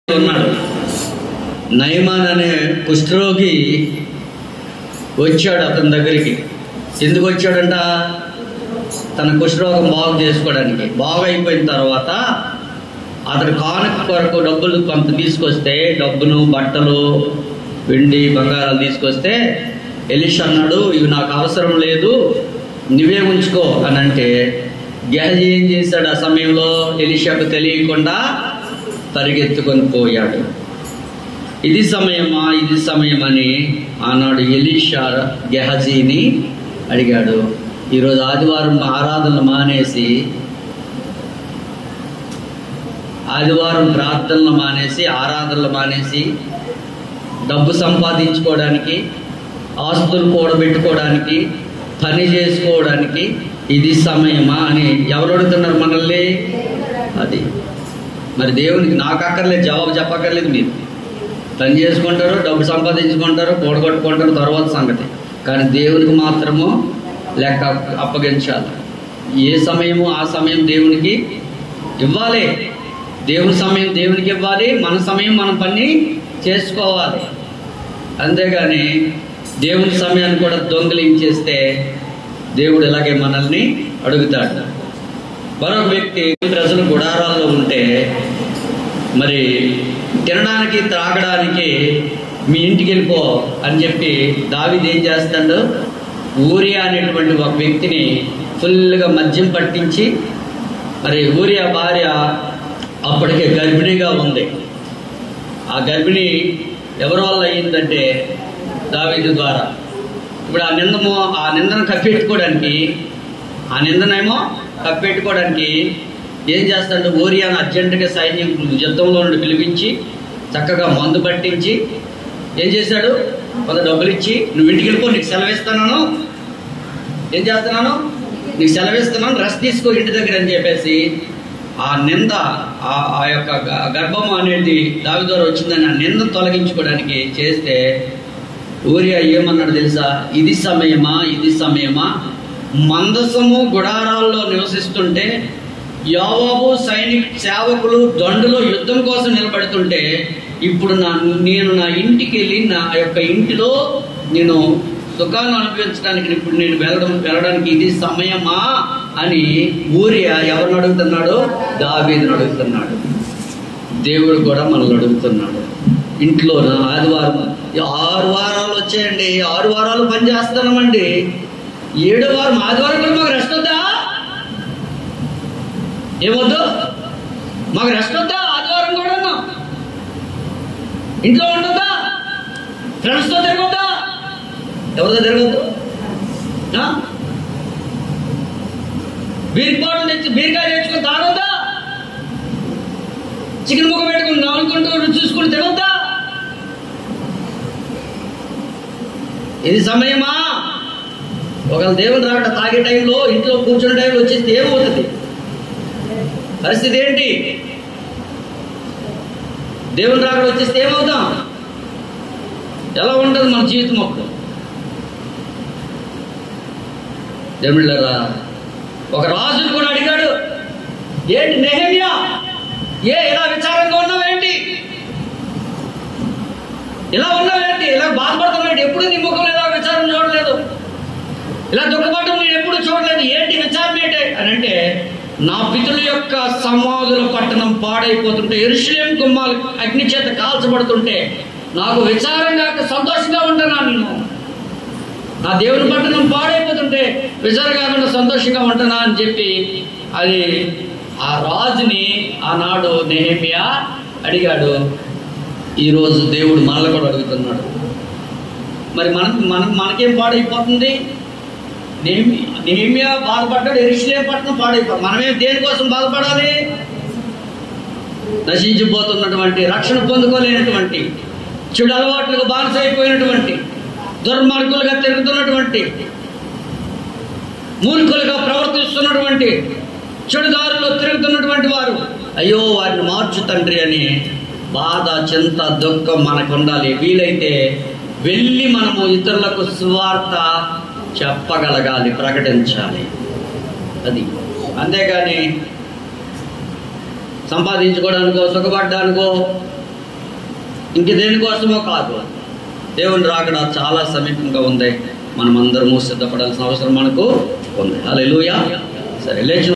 ఉన్నాడు నయమాన్ అనే కుష్ఠరోగి వచ్చాడు అతని దగ్గరికి ఎందుకు వచ్చాడంట తన కుష్ఠరోగం బాగు చేసుకోవడానికి బాగు అయిపోయిన తర్వాత అతని కానుక కొరకు డబ్బులు కొంత తీసుకొస్తే డబ్బును బట్టలు వెండి బంగారాలు తీసుకొస్తే ఎలిష్ అన్నాడు ఇవి నాకు అవసరం లేదు నువ్వే ఉంచుకో అని అంటే గేహజీ ఏం చేశాడు ఆ సమయంలో ఎలిషాకు తెలియకుండా పరిగెత్తుకొని పోయాడు ఇది సమయమా ఇది సమయమని ఆనాడు ఎలీషా గెహజీని అడిగాడు ఈరోజు ఆదివారం ఆరాధనలు మానేసి ఆదివారం ప్రార్థనలు మానేసి ఆరాధనలు మానేసి డబ్బు సంపాదించుకోవడానికి ఆస్తులు కూడబెట్టుకోవడానికి పని చేసుకోవడానికి ఇది సమయమా అని ఎవరు అడుగుతున్నారు మనల్ని అది మరి దేవునికి నాకు అక్కర్లేదు జవాబు చెప్పక్కర్లేదు మీరు పని చేసుకుంటారు డబ్బు సంపాదించుకుంటారు కూడగొట్టుకుంటారు తర్వాత సంగతి కానీ దేవునికి మాత్రము లెక్క అప్పగించాలి ఏ సమయము ఆ సమయం దేవునికి ఇవ్వాలి దేవుని సమయం దేవునికి ఇవ్వాలి మన సమయం మనం పని చేసుకోవాలి అంతేగాని దేవుని సమయాన్ని కూడా దొంగిలించేస్తే దేవుడు ఇలాగే మనల్ని అడుగుతాడు మరొక వ్యక్తి ప్రజలు గుడారాల్లో ఉంటే మరి తినడానికి త్రాగడానికి మీ ఇంటికి వెళ్ళిపో అని చెప్పి దావిది ఏం చేస్తాడు ఊరియా అనేటువంటి ఒక వ్యక్తిని ఫుల్గా మద్యం పట్టించి మరి ఊరియా భార్య అప్పటికే గర్భిణిగా ఉంది ఆ గర్భిణి ఎవరి వల్ల అయ్యిందంటే దావీదు ద్వారా ఇప్పుడు ఆ నిందము ఆ నిందను కప్పెట్టుకోవడానికి ఆ నిందనేమో కప్పెట్టుకోవడానికి ఏం చేస్తాడు ఓరియాను అర్జెంటుగా సైన్యం యుద్ధంలో నుండి పిలిపించి చక్కగా మందు పట్టించి ఏం చేశాడు కొంత డబ్బులు ఇచ్చి నువ్వు ఇంటికి వెళ్ళిపో నీకు సెలవిస్తున్నాను ఏం చేస్తున్నాను నీకు సెలవిస్తున్నాను రెస్ట్ తీసుకో ఇంటి దగ్గర అని చెప్పేసి ఆ నింద ఆ ఆ యొక్క గ- గర్భం అనేది దావి ద్వారా వచ్చిందని ఆ నింద తొలగించుకోవడానికి చేస్తే ఊరియా ఏమన్నాడు తెలుసా ఇది సమయమా ఇది సమయమా మందసము గుడారాల్లో నివసిస్తుంటే యోవాబు సైనిక సేవకులు దండులో యుద్ధం కోసం నిలబడుతుంటే ఇప్పుడు నా నేను నా ఇంటికి వెళ్ళి నా యొక్క ఇంటిలో నేను సుఖాన్ని అనుభవించడానికి ఇప్పుడు నేను వెళ్ళడం వెళ్ళడానికి ఇది సమయమా అని ఊరియా ఎవరిని అడుగుతున్నాడు దావీదుని అడుగుతున్నాడు దేవుడు కూడా మనల్ని అడుగుతున్నాడు ఇంట్లో నా ఆదివారం ఈ ఆరు వారాలు వచ్చాయండి ఆరు వారాలు పని చేస్తున్నామండి ఏడో వారం ఆదివారం కూడా మాకు రెస్ట్ వద్దా ఏమొద్దు మాకు రెస్ట్ వద్దా ఆదివారం కూడా ఇంట్లో ఉండొద్దా ఫ్రెండ్స్తో తిరగొద్దా ఎవరితో తిరగొద్దు ఆ? బీర్ బాటిల్ తెచ్చి బీర్కాయ తెచ్చుకొని తాగొద్దా చికెన్ ముక్క పెట్టుకుని నవ్వుకుంటూ రుచి చూసుకుని తినొద్దా ఇది సమయమా ఒకవేళ దేవుని రాకడ తాగే టైంలో ఇంట్లో కూర్చునే టైంలో వచ్చేస్తే ఏమవుతుంది పరిస్థితి ఏంటి దేవుని రాకడ వచ్చేస్తే ఏమవుతాం ఎలా ఉంటుంది మన జీవితం అప్పుడు దేవుళ్ళరా ఒక రాజును కూడా అడిగాడు ఏంటి నెహమ్యా ఏ ఇలా విచారంగా ఉన్నావేంటి ఇలా ఉన్నావేంటి ఇలా బాధపడుతున్నావేంటి ఎప్పుడు నీ ముఖంలో ఇలా విచారం చూడలేదు ఇలా దుఃఖపడటం నేను ఎప్పుడు చూడలేదు ఏంటి విచారం ఏంటి అని అంటే నా పితృల యొక్క సమాధుల పట్టణం పాడైపోతుంటే ఎరుషులేం గుమ్మాలు అగ్ని చేత కాల్చబడుతుంటే నాకు విచారంగా సంతోషంగా ఉంటానా నేను నా దేవుని పట్టణం పాడైపోతుంటే విచారం కాకుండా సంతోషంగా ఉంటున్నా అని చెప్పి అది ఆ రాజుని ఆనాడు నెహమియా అడిగాడు ఈరోజు దేవుడు మనల్ని కూడా అడుగుతున్నాడు మరి మన మన మనకేం పాడైపోతుంది నేమి నేమియా బాధపడ్డాడు ఎరిశిలే పట్టణం పాడైపోతుంది మనమే దేనికోసం బాధపడాలి నశించిపోతున్నటువంటి రక్షణ పొందుకోలేనటువంటి చెడు అలవాట్లకు బానిసైపోయినటువంటి దుర్మార్గులుగా తిరుగుతున్నటువంటి మూర్ఖులుగా ప్రవర్తిస్తున్నటువంటి చెడుదారులో తిరుగుతున్నటువంటి వారు అయ్యో వారిని మార్చు తండ్రి అని బాధ చింత దుఃఖం మనకు ఉండాలి వీలైతే వెళ్ళి మనము ఇతరులకు సువార్త చెప్పగలగాలి ప్రకటించాలి అది అంతేగాని సంపాదించుకోవడానికో సుఖపడడానికో ఇంక దేనికోసమో కాదు దేవుని రాకడ చాలా సమీపంగా ఉంది మనం అందరము సిద్ధపడాల్సిన అవసరం మనకు ఉంది అలా సరే లేచి